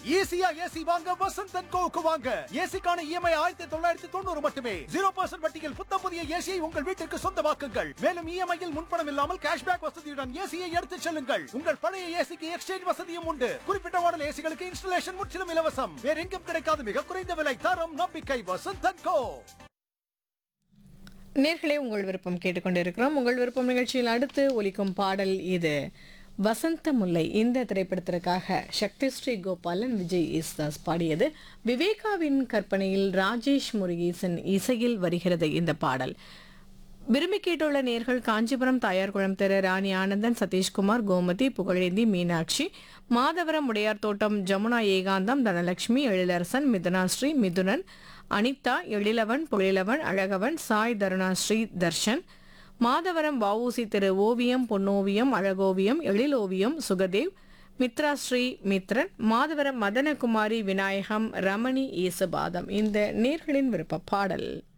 ஈஸியா ஏசி வாங்க வசந்த் அண்ட் கோவுக்கு வாங்க ஏசிக்கான இஎம்ஐ ஆயிரத்தி தொள்ளாயிரத்தி தொண்ணூறு மட்டுமே ஜீரோ பர்சன்ட் வட்டியில் புத்தம் புதிய ஏசியை உங்கள் வீட்டிற்கு சொந்தமாக்குங்கள் மேலும் இஎம்ஐயில் முன்பணம் இல்லாமல் கேஷ்பேக் வசதியுடன் ஏசியை எடுத்துச் செல்லுங்கள் உங்கள் பழைய ஏசிக்கு எக்ஸ்சேஞ்ச் வசதியும் உண்டு குறிப்பிட்ட மாடல் ஏசிகளுக்கு இன்ஸ்டலேஷன் முற்றிலும் இலவசம் வேற எங்கும் கிடைக்காத மிக குறைந்த விலை தரம் நம்பிக்கை வசந்த் அண்ட் கோ நேர்களே உங்கள் விருப்பம் கேட்டுக்கொண்டிருக்கிறோம் உங்கள் விருப்பம் நிகழ்ச்சியில் அடுத்து ஒலிக்கும் பாடல் இது வசந்த முல்லை இந்த திரைப்படத்திற்காக சக்தி ஸ்ரீ கோபாலன் விஜய் யேசுதாஸ் பாடியது விவேகாவின் கற்பனையில் ராஜேஷ் முருகேசன் இசையில் வருகிறது இந்த பாடல் விரும்பி கேட்டுள்ள நேர்கள் காஞ்சிபுரம் தாயார்குளம் திரு ராணி ஆனந்தன் சதீஷ்குமார் கோமதி புகழேந்தி மீனாட்சி மாதவரம் உடையார் தோட்டம் ஜமுனா ஏகாந்தம் தனலட்சுமி எழிலரசன் மிதுனாஸ்ரீ மிதுனன் அனிதா எழிலவன் பொழிலவன் அழகவன் சாய் தருணாஸ்ரீ தர்ஷன் மாதவரம் வஉசி திரு ஓவியம் பொன்னோவியம் அழகோவியம் எழிலோவியம் சுகதேவ் மித்ராஸ்ரீ மித்ரன் மாதவரம் மதனகுமாரி விநாயகம் ரமணி ஈசபாதம் இந்த நேர்களின் விருப்ப பாடல்